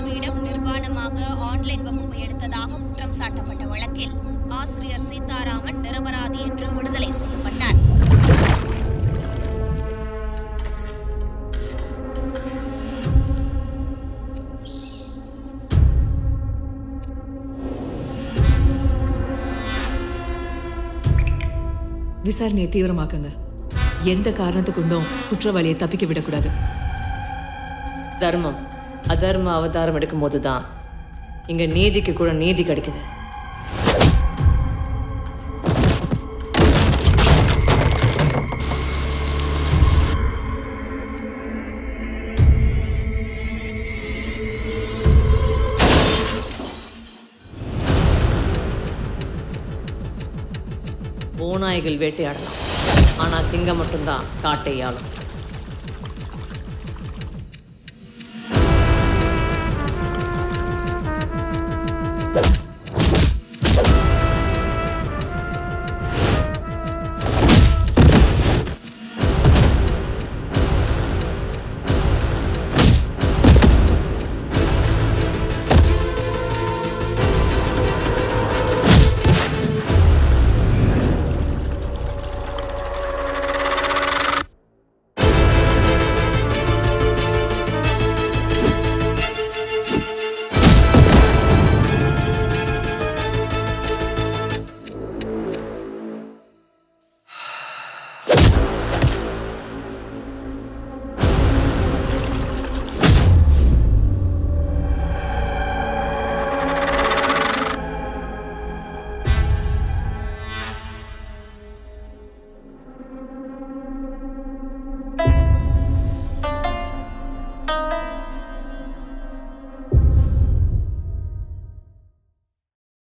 மாணவியிடம் நிர்வாணமாக ஆன்லைன் வகுப்பு எடுத்ததாக குற்றம் சாட்டப்பட்ட வழக்கில் ஆசிரியர் சீதாராமன் நிரபராதி என்று விடுதலை செய்யப்பட்டார் விசாரணையை தீவிரமாக்குங்க எந்த காரணத்துக்கு கொண்டும் குற்றவாளியை தப்பிக்க விடக்கூடாது தர்மம் அதர்ம அவதாரம் எடுக்கும்போது தான் இங்க நீதிக்கு கூட நீதி கிடைக்குது ஓநாய்கள் வேட்டையாடலாம் ஆனா சிங்கம் மட்டும்தான் காட்டை ஆளும்